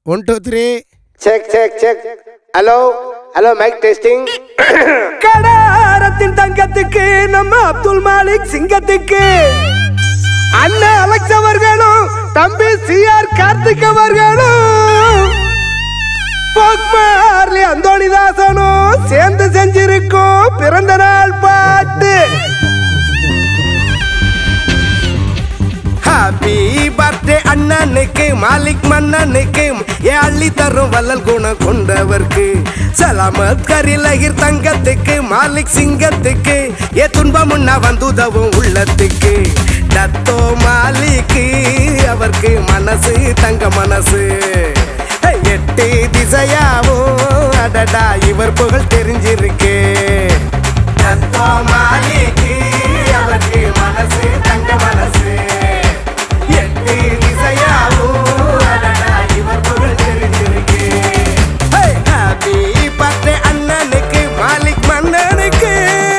one two three check check check hello hello mike testing கடாரத்தின் தங்கத்துக்கு நம்ம அப்துல் மாலிக் சிங்கத்துக்கு அண்ணன் அலெக்ஸ் அவர்களும் தம்பி சிஆர் கார்த்திக் அவர்களும் போக்மார்லி அந்தோணிதாசனும் சேர்ந்து செஞ்சிருக்கோம் பிறந்த நாள் பாட்டு ஹாப்பி பர்த்டே அண்ணனுக்கு மாலிக் மன்னனுக்கு ஏ அள்ளி தரும் வள்ளல் குணம் கொண்டவர்க்கு சலாமத் கரிலகிர் தங்கத்துக்கு மாலிக் சிங்கத்துக்கு ஏ துன்பம் உண்ணா வந்துதவும் உள்ளத்துக்கு டத்தோ மாலிக்கு அவருக்கு மனசு தங்க மனசு ஹே, எட்டு திசையாவும் அடடா இவர் புகழ் தெரிஞ்சிருக்கு டத்தோ மாலிக்கு அவருக்கு மனசு தங்க மனசு எட்டு திசையாவும் அடடா இவர் புகழ் தெரிஞ்சிருக்கு ஹாப்பி பர்த்டே அண்ணனுக்கு மாலிக் மன்னனுக்கு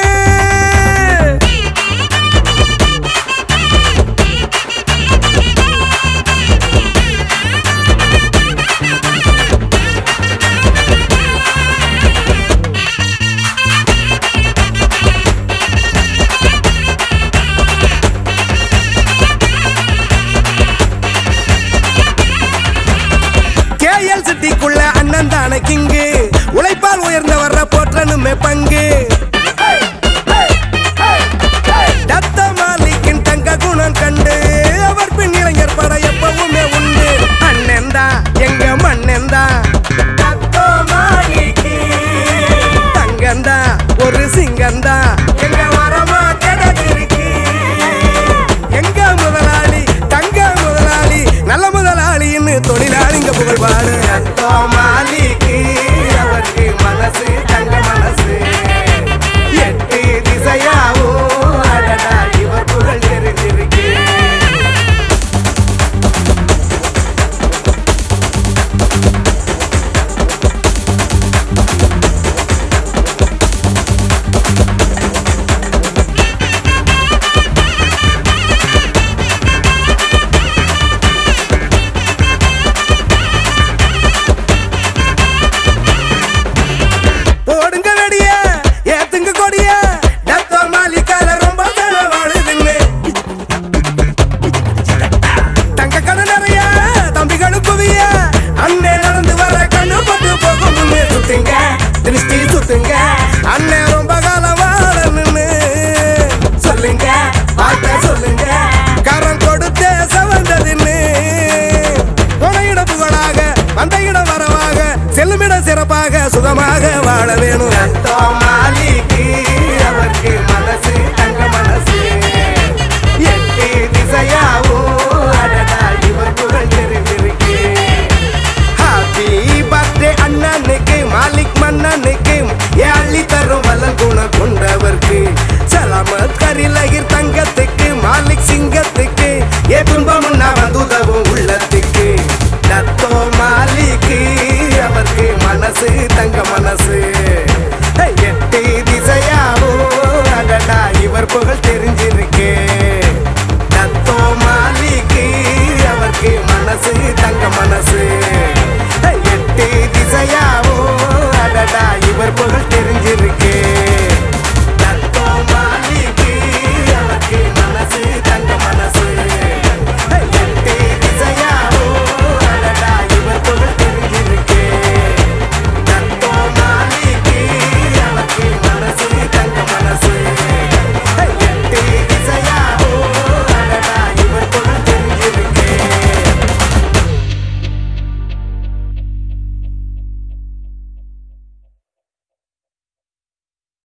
கேஎல் சிட்டிக்குள்ள அண்ணன் தானே கிங்கு உழைப்பால் உயர்ந்த வர்ற போற்றனுமே பங்கு டத்த மாலிக்கின் தங்க குணம் கண்டு அவர் பின் இளைஞர் பட எப்பவுமே உண்டு அண்ணன் தான் எங்க மண்ணன் தான் தங்கந்தா ஒரு சிங்கந்தா எங்க வரமா கிடைச்சிருக்கு எங்க முதலாளி தங்க முதலாளி நல்ல முதலாளின்னு தொழிலாளிங்க புகழ் பாடு மாலிக்கு அவருக்கு மனசு தங்க மனசு எட்டு திசையாவும் அடடா இவர் புகழ் தெரிஞ்சிருக்கு போடுங்க வெடிய ஏத்துங்க கொடிய டத்தோ மாலிக்கால ரொம்ப தானே வாழுதுன்னு தங்க கடை நிறைய தம்பிகளும் குவிய அண்ணே நடந்து வர கண்ணு பட்டு போகும் முன்னே சுத்துங்க திருஷ்டி சுத்துங்க அண்ணே ரொம்ப காலம் வாழணும்னு சொல்லுங்க வார்த்தை சொல்லுங்க கரம் கொடுத்து செவந்ததுன்னு துணையிட புகழாக வந்த இடம் வரவாக செல்லுமிட சிறப்பாக சுகமாக வாழ வேணும் ரத்தோ மாலிக்கு அவருக்கு மனசு தங்க மனசு எட்டு திசையாவும் அடடா இவர் புகழ் தெரிஞ்சிருக்கு ஹாப்பி பர்த்டே அண்ணனுக்கு மாலிக் மன்னனுக்கு ஏ அள்ளி தரும் வல்லல் குணம் கொண்டவர்க்கு சலாமத் கரிலகிர் தங்கத்துக்கு மாலிக் சிங்கத்துக்கு ஏ துன்பம் உண்ணா வந்துதவும் உள்ளத்துக்கு டத்தோ மாலிக்கு அவருக்கு மனசு தங்க மனசு